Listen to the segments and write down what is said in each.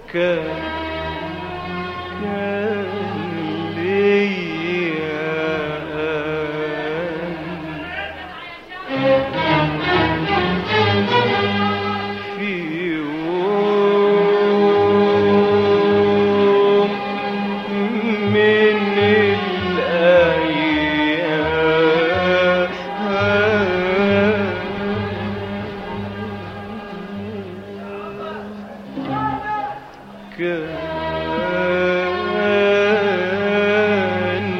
كان كان ليا في يوم من الأيام كان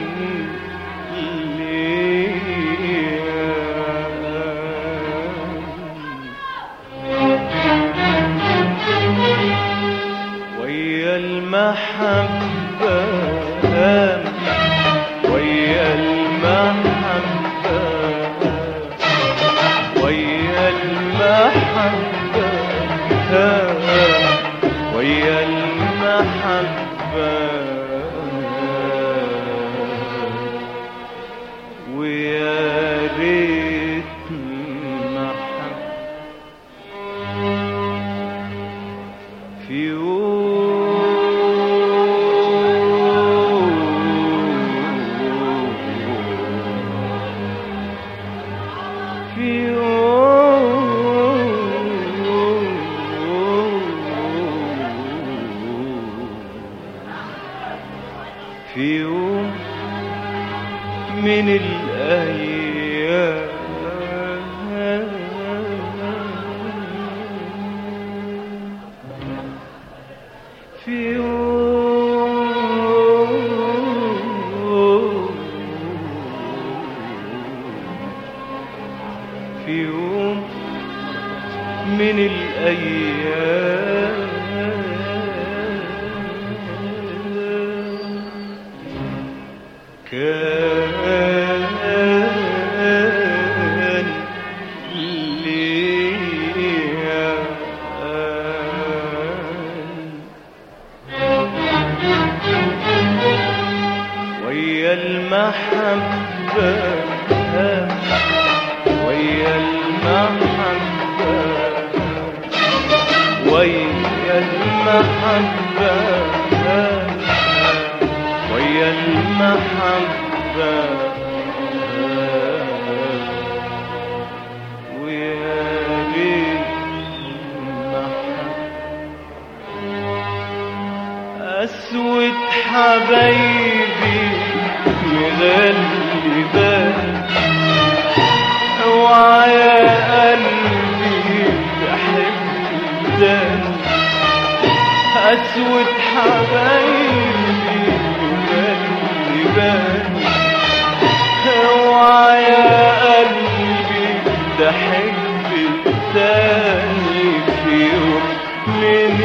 لي ويا المحبة ويا المحبة ويا المحبة ويا المحبة ويا ريت محبة في يوم في يوم في يوم من الأيام في يوم في يوم من الأيام كان ليا ويا المحبة ويا المحبة ويا المحبة ويا المحبة ويا المحبة أسود حبايبي مغلبان اوعى يا قلبي تحب تاني أسود حبايبي مغلبان اوعى يا قلبي تحب تاني في يوم من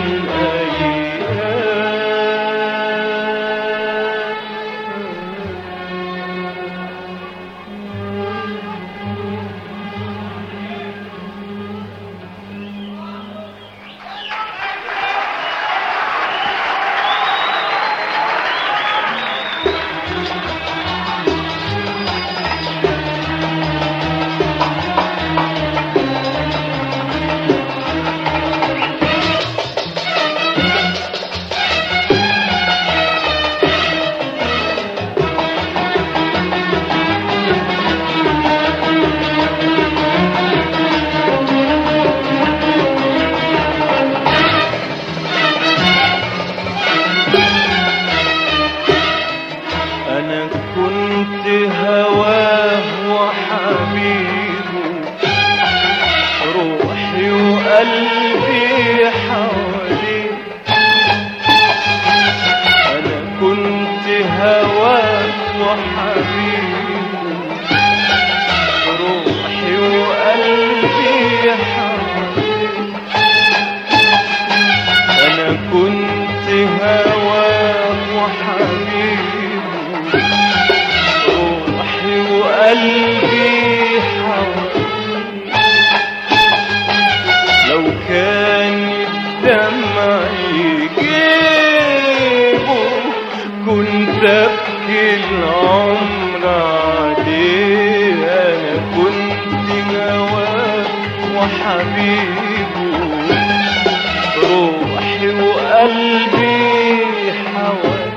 أنا كنت هواه وحبيبه روحي وقلبي حواليه أنا كنت هواه وحبيبه روحي وقلبي حواليه أنا كنت هواه وحبيبه روحي وقلبي حواليه لو كان الدمع يجيبه كنت ابكي العمر عليه انا كنت هواه وحبيبه روحي وقلبي وقلبي حوالي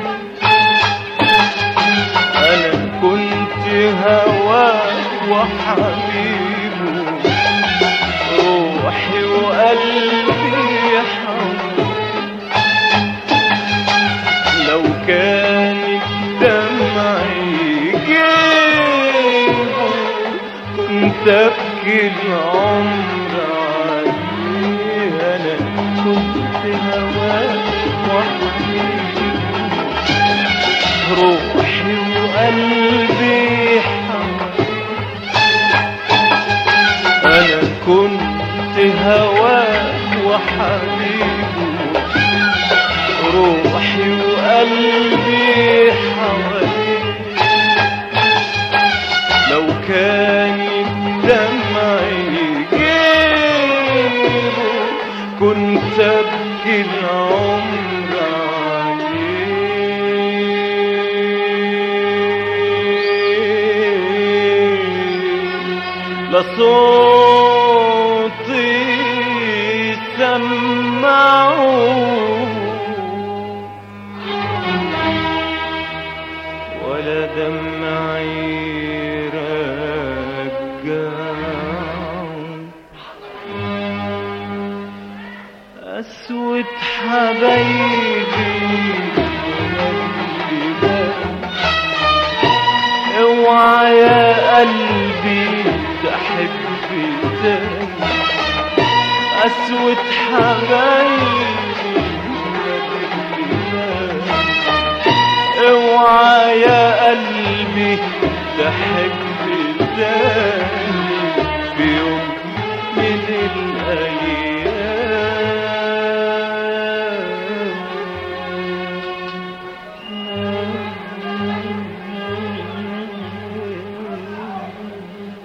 انا كنت هواه وحبيبه روحي وقلبي حوالي لو كانت دمعي يجيبه كنت ابكي العمر عليه انا كنت هواه وحبيبه روحي وقلبي حوالي انا كنت هواه وحبيبه روحي وقلبي حواليه لو كان دمعي يجيبه كنت ابكي العمر عليه لصوتي سمعوا ولا دمعي رجعوا أسود حبايبي اوعى يا قلبي تحبي تاني أسود حبايبي اوعى يا قلبي تحبي تاني في يوم من الأيام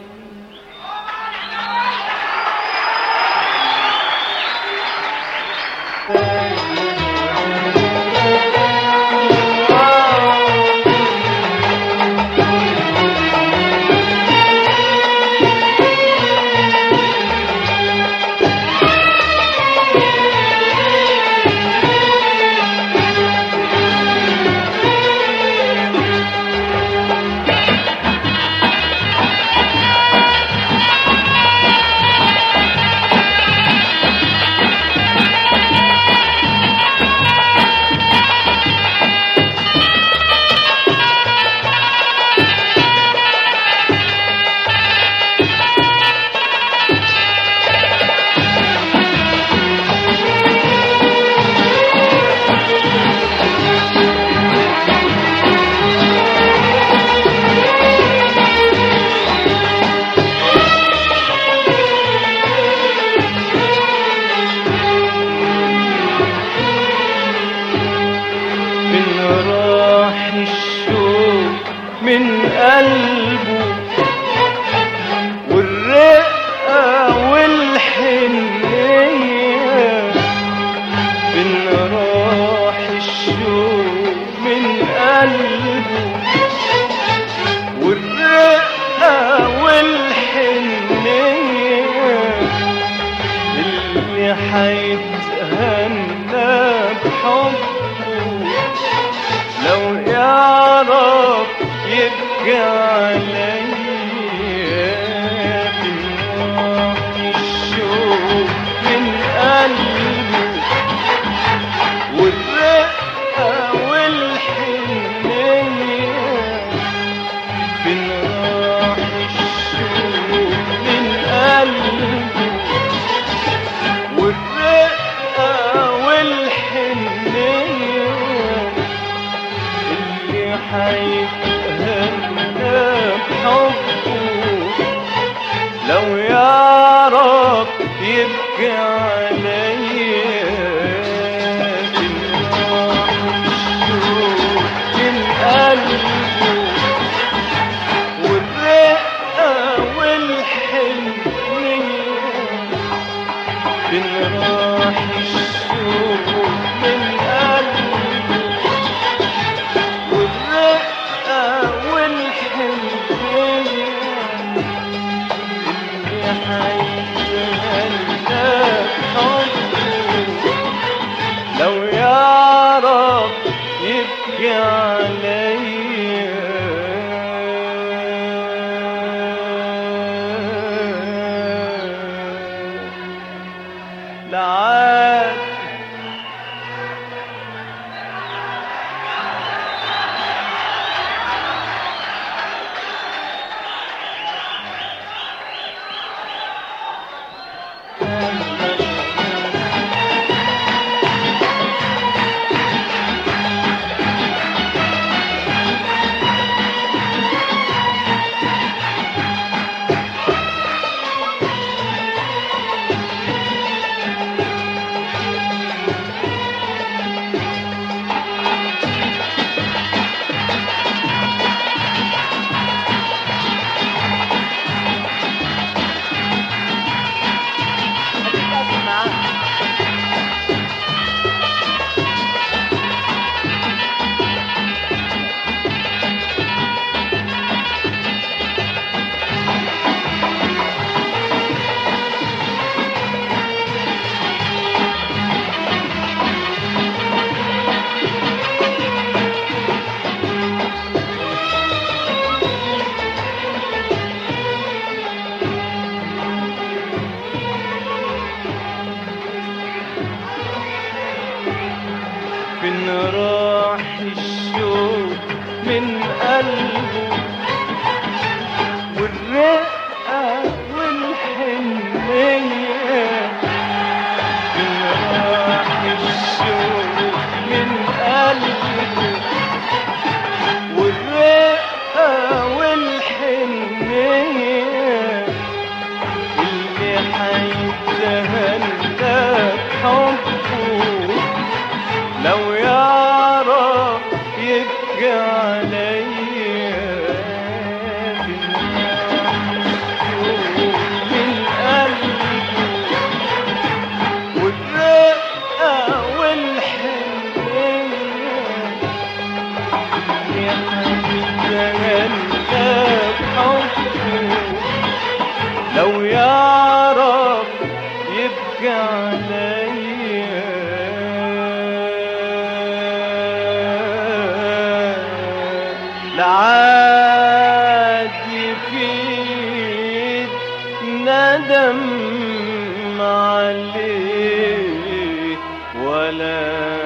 من راح الشوق من قلبه والرقة والحنية من راح الشوق من قلبه والرقة والحنية اللي حيتهنى بحبه لو يعرف يبكي عليه يعرف يبكي عليا لعاد فين راح الشوق من قلبه والرقة والحنية فين راح الشوق من قلبه والرقة والحنية اللي حيتهنى بحبه لو يعرف يبكي عليا من قلبه والرقة والحنية يا حبيبي بحبه لو يعرف يبكي عليا لعاد يفيد ندم عليه ولا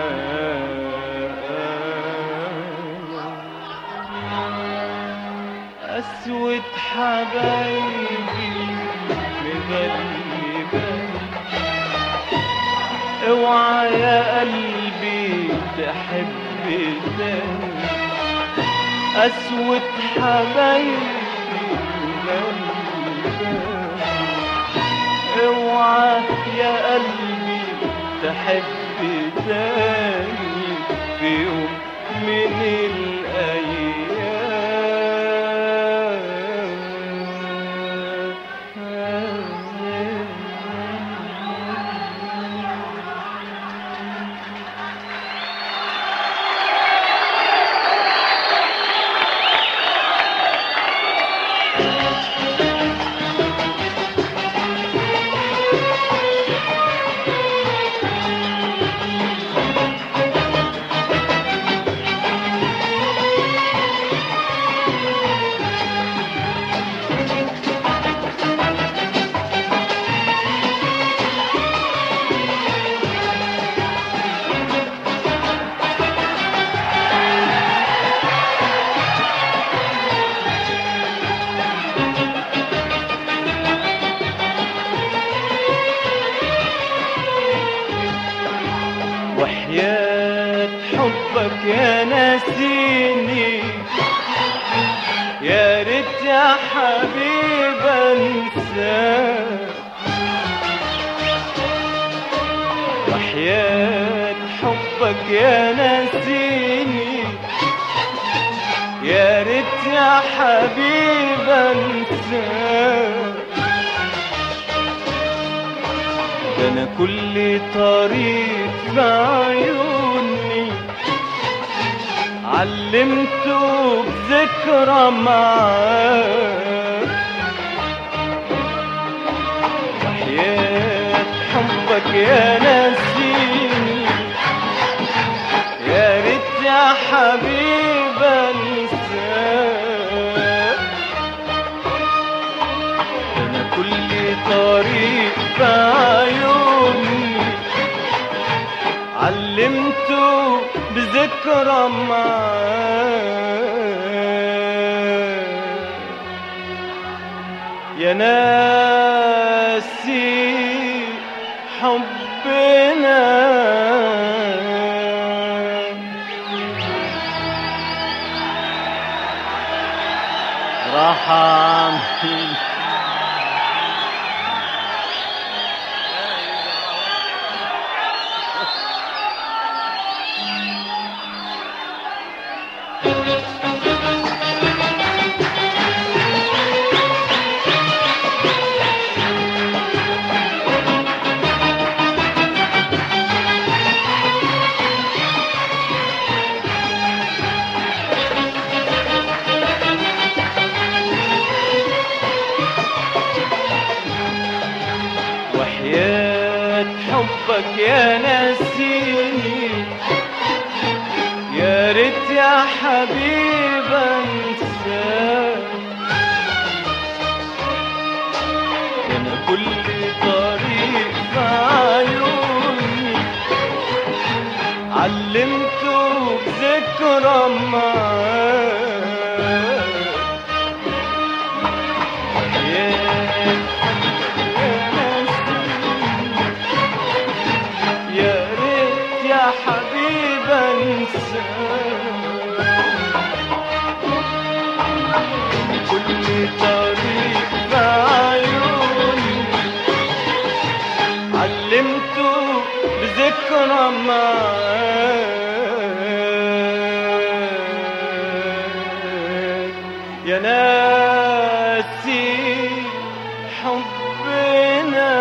أسود حبايبي مغلبة اوعى يا قلبي تحب تاني أسود حبايبي مغلبة اوعى يا قلبي تحب تاني في يوم من الأيام وحياة حبك يا ناسيني يا ريت يا حبيب انساك وحياة حبك يا ناسيني يا ريت يا حبيب انساك ده انا كل طريق في عيوني علمته بذكرى معاك وحياة حبك يا نسيني حبيب انساك انا كل طريق في عيوني علمته بذكرى معاك يا ناسي حبنا راح أعمل وحياة حبك يا نسيني يا ريت يا حبيب انساك انا كل طريق في عيوني علمته بذكرى معاك يا ريت يا حبيب انساك كل طريق بعيوني علمته بذكرى معاك يا ناسي حبنا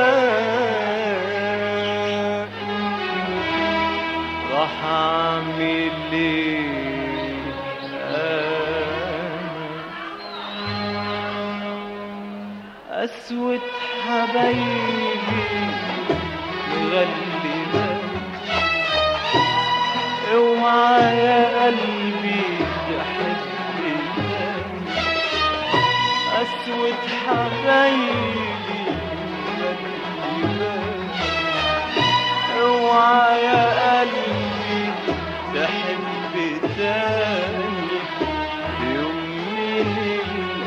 راح اعمل ايه أنا؟ اسود حبايبي مغلبة اوعى يا قلبي تحب تاني اسود حبايبي مغلبة اوعى يا قلبي تحب تاني في يوم من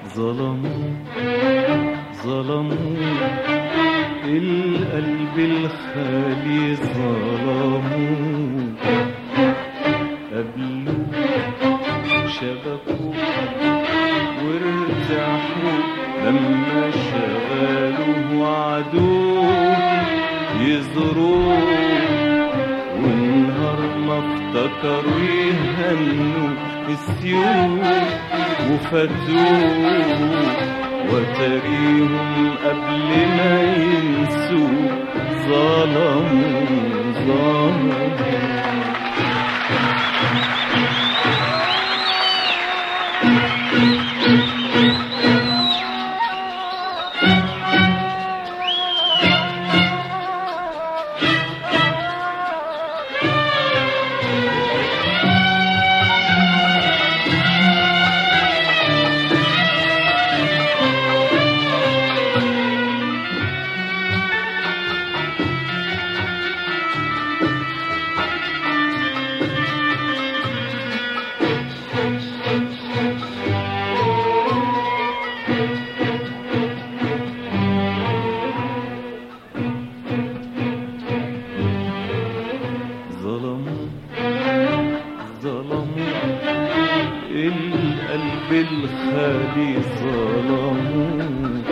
ظلموا ظلموا القلب الخالي ظلموا قبلوا شبكوا وارتاحوا لما شغلوا وعدوه يزروه والنهار ما افتكروا يهنوا السيوف وفتوه وتريهم قبل ما ينسوا ظلموا ظلموا ظلموا ظلموا القلب الخالي ظلموا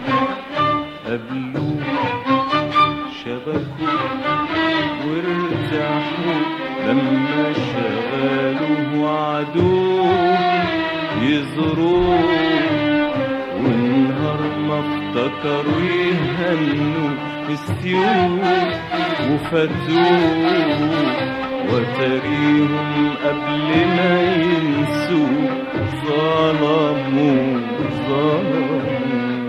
قبلوا شبكوا وارتاحوا لما شغلوا وعدوه يزروه والنهار ما افتكروا يهنوا السيوف وفتوه وتريهم قبل ما ينسوا ظلموا ظلموا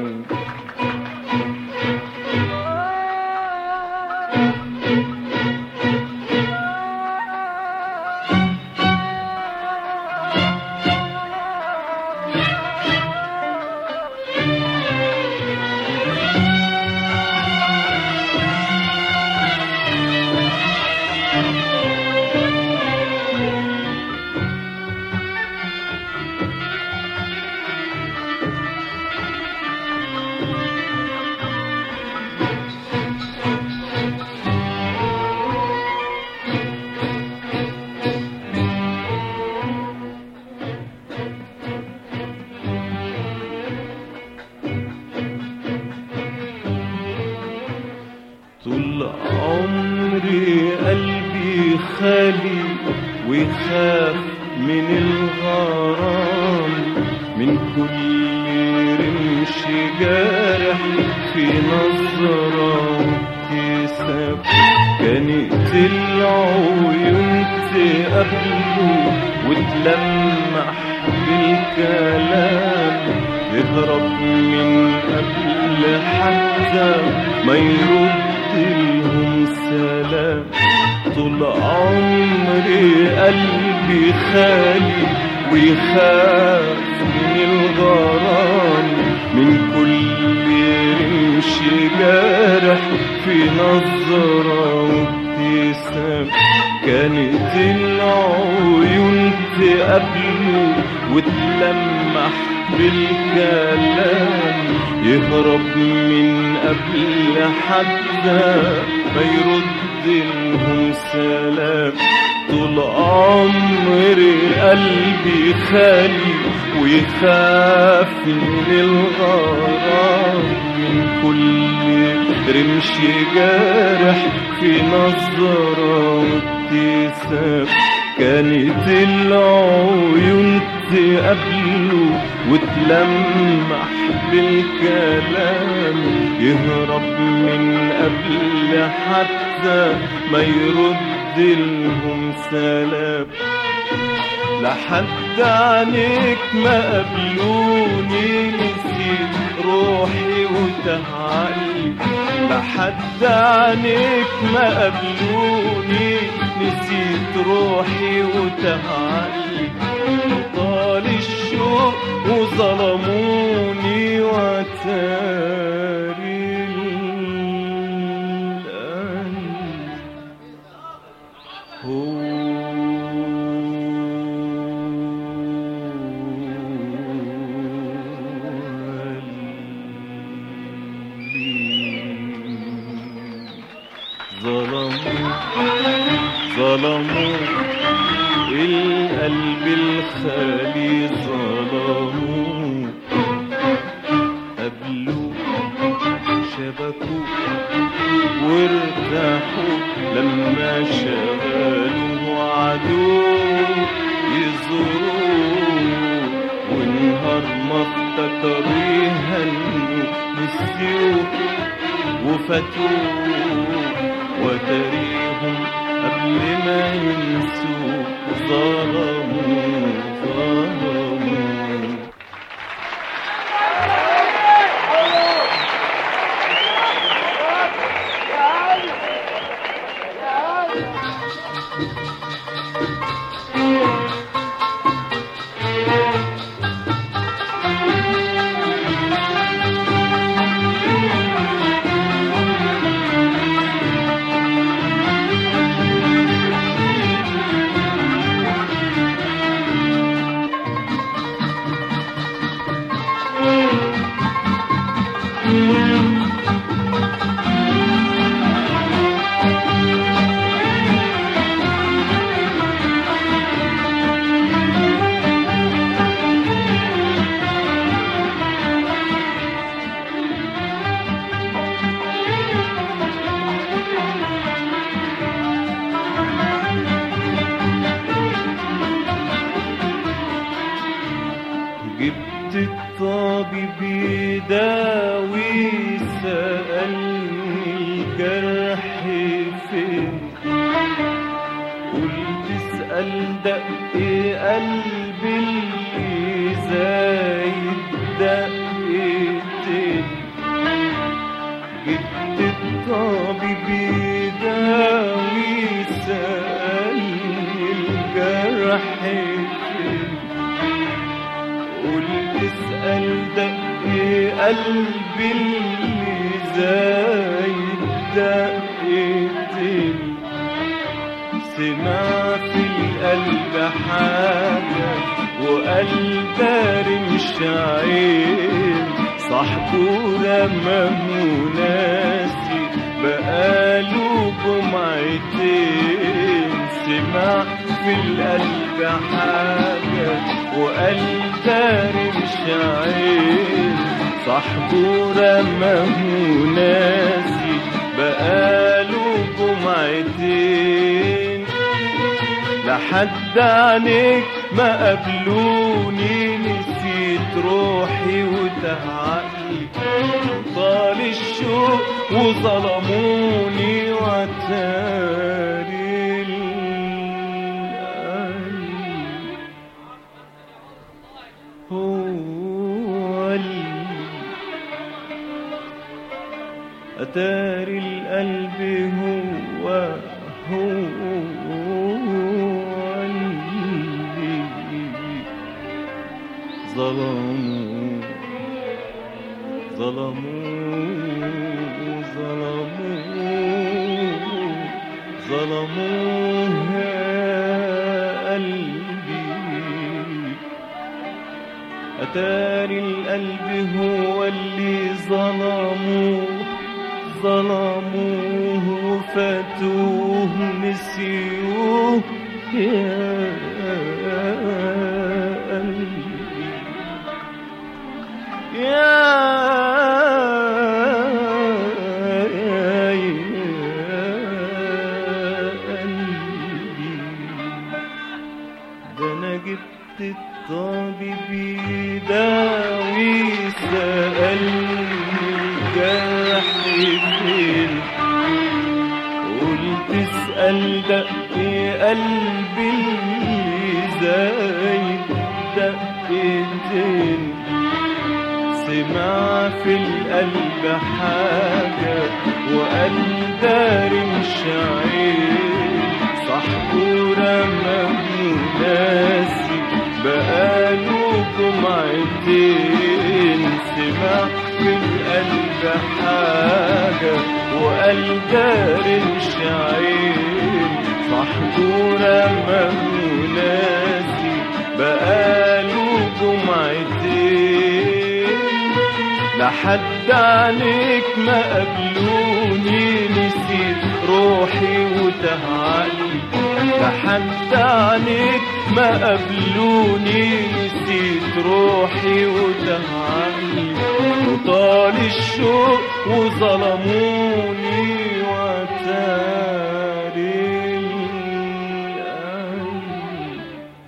طول عمري قلبي خالي ويخاف من الغرام من كل رمش جارح في نظرة وابتسام كانت العيون تقابله وتلمح بالكلام يهرب من قبل حتى ما يرد لهم سلام طول عمري قلبي خالي ويخاف من الغرام من كل رمش جارح في نظرة وابتسام كانت العيون تقابله وتلمح بالكلام يهرب من قبل حتى ما يرد لهم سلام طول عمري قلبي خالي ويخاف من الغرام من كل رمش جارح في نظرة وابتسام كانت العيون تقابله وتلمح بالكلام يهرب من قبل حتى ما يرد لهم سلام لحد عنيك ما قبلوني نسيت روحي وتعالي لحد عنيك ما قبلوني نسيت روحي وتعالي طال الشوق وظلموني وتاري القلب هو ظلموا القلب الخالي ظلموا قبلوا شبكوا وارتاحوا لما شغلوا عدو يزوروا ونهار ما افتكروا يهنوا نسيوه وفاتوه وتريهم قبل ما ينسوا ظلموا ظلموا جبت الطبيب يداوي سألني الجرح فين قلت اسأل دق قلبي اللي زايد دقتين جبت الطبيب يداوي سألني الجرح فين قلت اسأل دق قلبي اللي زايد دقتين سمع في القلب حاجة وقلب رمش عين صاحبه رماه ناسي بقاله جمعتين سمع في القلب حاجة وقلب رمش عين صاحبه رماه ناسي بقاله جمعتين لحد عنيك ما قبلوني نسيت روحي وتعقلي طال الشوق وظلموني وتاري القلب هو اللي أتاري القلب هو هو اللي ظلموا ظلموا ظلموا ظلموا يا قلبي أتاري القلب هو اللي ظلموه ظلموه فاتوه نسيوه يا قلبي يا يا قلبي ده انا جبت الطبيب يداوي سألني الجرح فين قلت اسأل دق قلبي اللي زايد دقتين سمع في القلب حاجة وقال داري مش عين صاحبه رماه ناسي بقاله جمعتين سمع في القلب حاجة وقال داري مش عين صاحبه رماه ناسي بقاله جمعتين لحد عليك ما قبلوني نسيت نسيت روحي وتهعلي لحد عنيك ما قبلوني نسيت روحي وتهعلي وطال الشوق وظلموني وتاري القلب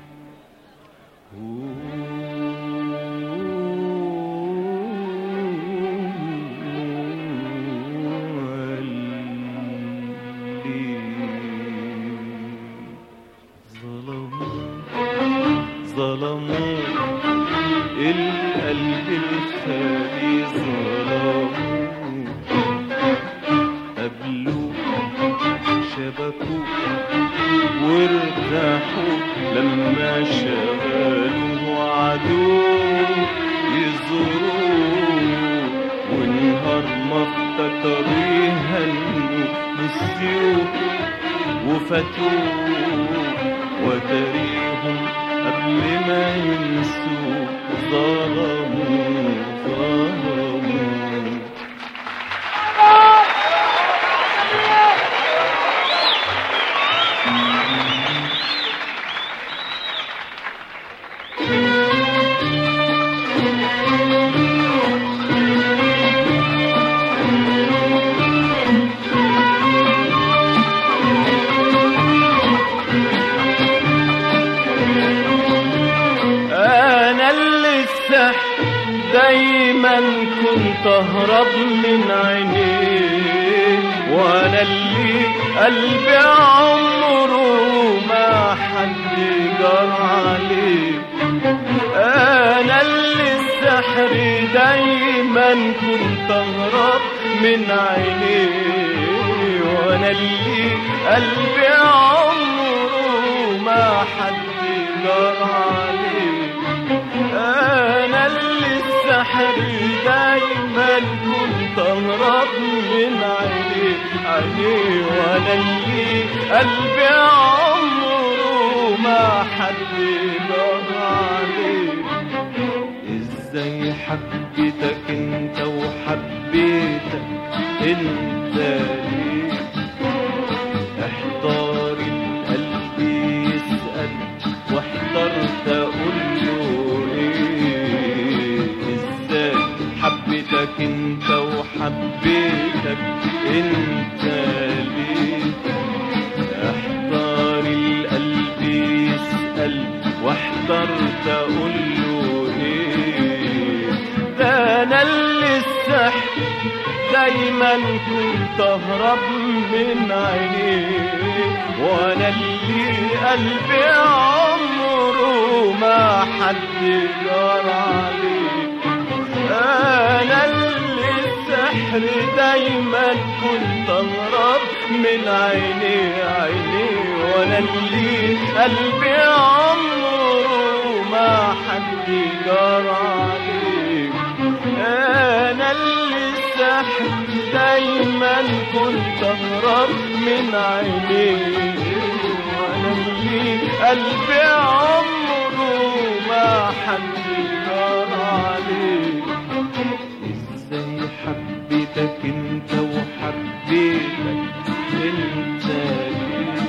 ظلموا القلب الخالي ظلموا قبلوا شبكوا وارتاحوا لما شغلوا عدو يزوروا ونهار ما افتكروا يهنوا نسيوه وفاتوه وتاريهم قبل ما ينسوا ظلموا ظلموا انا اللي السحر دايما كنت اهرب من عينيه وانا اللي قلبي عمره ما حد جرى عليه انا اللي السحر دايما كنت اهرب من عينيه وانا اللي قلبي عمره ما حد جرى عليه انا اللي السحر دايما كنت اهرب من عينيه عينيه وانا اللي قلبي عمره ما حد جرى عليه ازاي حبيتك انت وحبيتك انت ليه احضار القلب يسأل واحترت اقول له ايه ازاي حبيتك انت وحبيتك انت ليه احضار القلب يسأل واحترت اقول له ايه ده انا اللي السحر دايما كنت اهرب من عينيه وانا اللي قلبي عمره ما حد جرى عليه انا اللي السحر دايما كنت اهرب من عيني عيني وانا اللي قلبي عمره ما حد جرى عليه انا اللي السحر دايما كنت اهرب من عيني وانا اللي قلبي عمره ما حد جرى عليه ازاي حبيتك انت وحبيتك انت ليه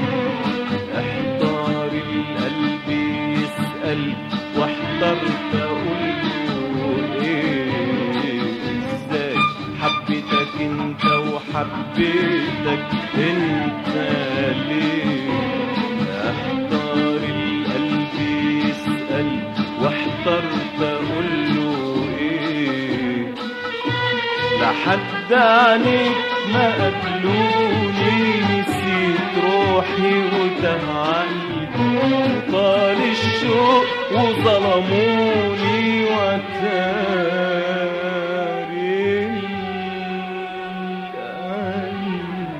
احضار القلب يسأل واحضرت اقول له ايه ازاي حبيتك انت وحبيتك انت ليه احضار القلب يسأل واحضرت اقول له ايه لحد عنيك ما قبلوني نسيت روحي وتهعني طال الشوق وظلموني وتاري القلب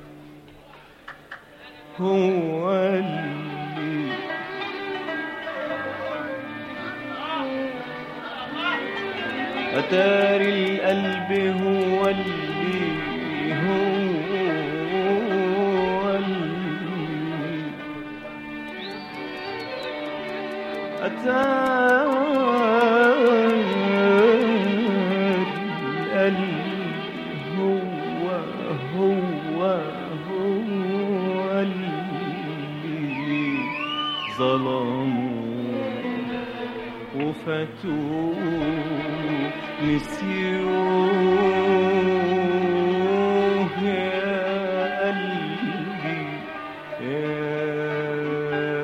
هو اللي أتاري القلب هو اللي هو اللي أتاري القلب هو هو نسيوه يا قلبي يا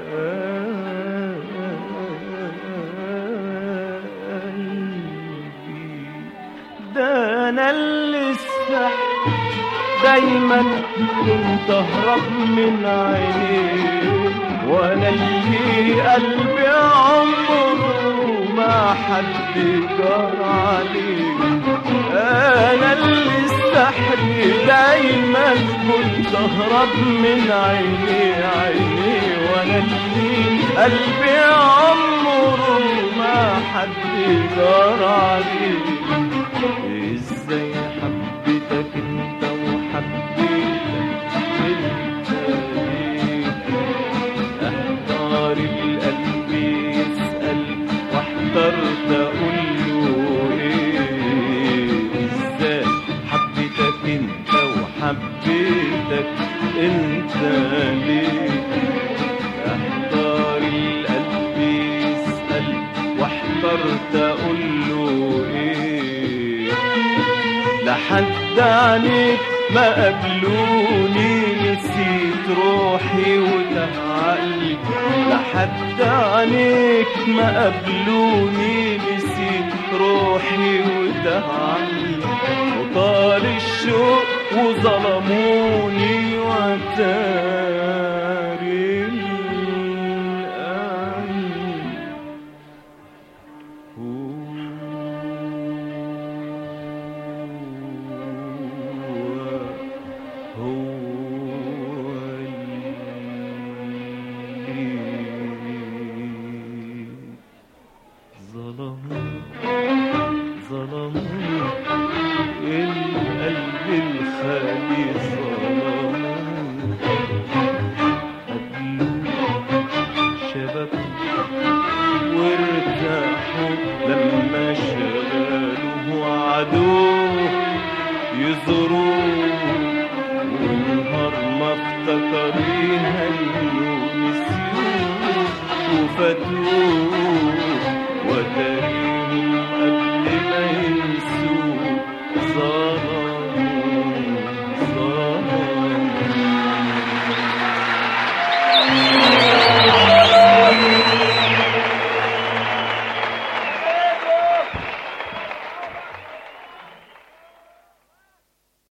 قلبي ده انا اللي السحر دايما كنت اهرب من عينيه وانا اللي قلبي عمره ما حد جار عليه انا اللي السحر دايما كنت اهرب من عيني عيني وانا اللي قلبي عمره ما حد جار عليه ازاي حبيتك انت وحبيتك انت ليه احتار القلب يسأل واحترت اقول له ايه ازاي حبيتك انت وحبيتك انت ليه احتار القلب يسأل واحترت اقول له ايه لحد عنيك ما قبلوني نسيت روحي وتعقلي لحد عنيك ما قبلوني نسيت روحي وتعقلي وطال الشوق وظلموني وتاري القلب هو هو اللي ظلموا ظلموا القلب الخالي ظلموا قبلوا شبكوا وارتاحوا لما شغلوه عدوه يزوروه ونهار ما افتكر يهنوا نسيوه وفاتوه